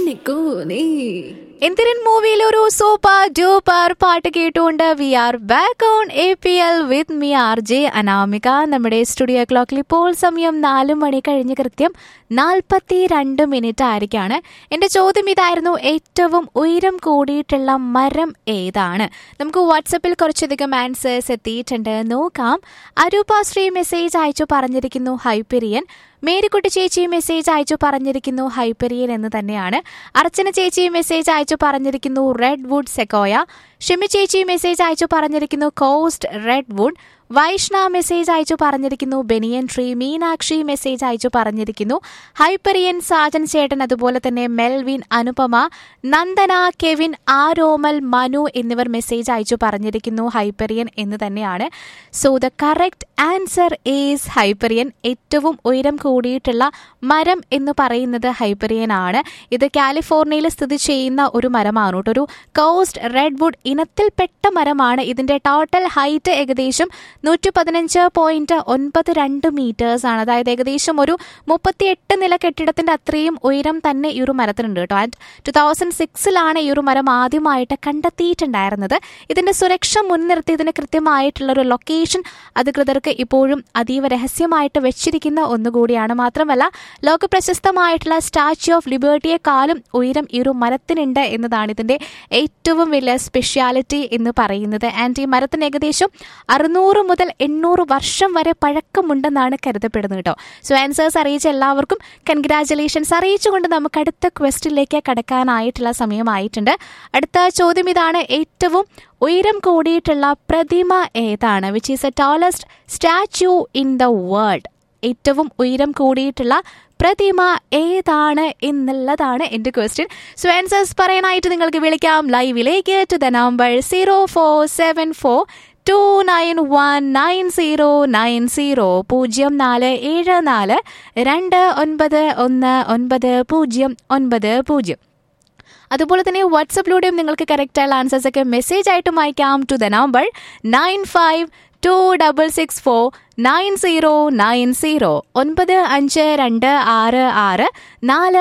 എനിക്കോ നീ എന്തിരൻ മൂവിയിൽ ഒരു സൂപ്പർ ഡൂപ്പർ പാട്ട് കേട്ടുകൊണ്ട് we are back on A P L with me R J Anamika നമ്മുടെ സ്റ്റുഡിയോ ക്ലോക്കിൽ ഇപ്പോൾ സമയം നാല് മണി കഴിഞ്ഞ് കൃത്യം നാൽപ്പത്തി രണ്ട് മിനിറ്റ് ആയിരിക്കാണ് എൻ്റെ ചോദ്യം ഇതായിരുന്നു ഏറ്റവും ഉയരം കൂടിയിട്ടുള്ള മരം ഏതാണ് നമുക്ക് വാട്സപ്പിൽ കുറച്ചധികം ആൻസേഴ്സ് എത്തിയിട്ടുണ്ട് നോക്കാം അരൂപ ശ്രീ മെസ്സേജ് അയച്ചു പറഞ്ഞിരിക്കുന്നു ഹൈപ്പിരിയൻ മേരിക്കുട്ടി ചേച്ചി മെസ്സേജ് അയച്ചു പറഞ്ഞിരിക്കുന്നു ഹൈപ്പരിയൻ എന്ന് തന്നെയാണ് അർച്ചന ചേച്ചി മെസ്സേജ് അയച്ചു പറഞ്ഞിരിക്കുന്നു റെഡ് വുഡ് സെക്കോയ ഷിമി ചേച്ചി മെസ്സേജ് അയച്ചു പറഞ്ഞിരിക്കുന്നു coast redwood Vaishna message അയച്ചു പറഞ്ഞിരിക്കുന്നു ബെനിയൻ ട്രീ മീനാക്ഷി മെസ്സേജ് അയച്ചു പറഞ്ഞിരിക്കുന്നു ഹൈപ്പറിയൻ സാജൻ ചേട്ടൻ അതുപോലെ തന്നെ മെൽവിൻ അനുപമ നന്ദന കെവിൻ ആരോമൽ മനു എന്നിവർ മെസ്സേജ് അയച്ചു പറഞ്ഞിരിക്കുന്നു ഹൈപ്പറിയൻ എന്ന് തന്നെയാണ് so the correct answer is Hyperion ഏറ്റവും ഉയരം കൂടിയിട്ടുള്ള മരം എന്ന് പറയുന്നത് ഹൈപ്പറിയൻ ആണ് ഇത് കാലിഫോർണിയയിൽ സ്ഥിതി ചെയ്യുന്ന ഒരു മരമാണ് കേട്ടോ ഒരു കോസ്റ്റ് റെഡ് വുഡ് ഇനത്തിൽപ്പെട്ട മരമാണ് ഇതിന്റെ ടോട്ടൽ ഹൈറ്റ് ഏകദേശം നൂറ്റി പതിനഞ്ച് പോയിന്റ് ഒൻപത് രണ്ട് മീറ്റേഴ്സ് ആണ് അതായത് ഏകദേശം ഒരു മുപ്പത്തിയെട്ട് നില കെട്ടിടത്തിന്റെ അത്രയും ഉയരം തന്നെ ഈ ഒരു മരത്തിനുണ്ട് കേട്ടോ ആൻഡ് ടു തൗസൻഡ് സിക്സിലാണ് ഈ ഒരു മരം ആദ്യമായിട്ട് കണ്ടെത്തിയിട്ടുണ്ടായിരുന്നത് ഇതിന്റെ സുരക്ഷ മുൻനിർത്തി ഇതിന് കൃത്യമായിട്ടുള്ള ഒരു ലൊക്കേഷൻ അധികൃതർക്ക് ഇപ്പോഴും അതീവ രഹസ്യമായിട്ട് വെച്ചിരിക്കുന്ന ഒന്നുകൂടിയാണ് മാത്രമല്ല ലോക പ്രശസ്തമായിട്ടുള്ള സ്റ്റാച്യു ഓഫ് ലിബേർട്ടിയെക്കാളും ഉയരം ഈ ഒരു മരത്തിനുണ്ട് എന്നതാണ് ഇതിന്റെ ഏറ്റവും വലിയ സ്പെഷ്യാലിറ്റി എന്ന് പറയുന്നത് ആൻഡ് ഈ മരത്തിന് ഏകദേശം അറുന്നൂറ് മുതൽ എണ്ണൂറ് വർഷം വരെ പഴക്കമുണ്ടെന്നാണ് കരുതപ്പെടുന്നത് കേട്ടോ സോ ആൻസേഴ്സ് അറിയിച്ച എല്ലാവർക്കും കൺഗ്രാറ്റുലേഷൻസ് അറിയിച്ചുകൊണ്ട് നമുക്ക് അടുത്ത ക്വസ്റ്റിലേക്ക് കടക്കാനായിട്ടുള്ള സമയമായിട്ടുണ്ട് അടുത്ത ചോദ്യം ഇതാണ് ഏറ്റവും ഉയരം കൂടിയിട്ടുള്ള പ്രതിമ ഏതാണ് which is a tallest statue in the world ഏറ്റവും ഉയരം കൂടിയിട്ടുള്ള പ്രതിമ ഏതാണ് എന്നുള്ളതാണ് എൻ്റെ ക്വസ്റ്റ്യൻ സോ ആൻസേഴ്സ് പറയാനായിട്ട് നിങ്ങൾക്ക് വിളിക്കാം ലൈവിലേക്ക് to the number zero four seven four two nine one nine zero nine zero പൂജ്യം നാല് ഏഴ് നാല് രണ്ട് ഒൻപത് ഒന്ന് ഒൻപത് പൂജ്യം ഒൻപത് പൂജ്യം അതുപോലെ തന്നെ വാട്സപ്പിലൂടെയും നിങ്ങൾക്ക് കറക്റ്റായുള്ള ആൻസേഴ്സ് ഒക്കെ മെസ്സേജ് ആയിട്ടും അയക്കാം to the number nine five two double six four nine zero nine zero ഒൻപത് അഞ്ച് രണ്ട് ആറ് ആറ് നാല്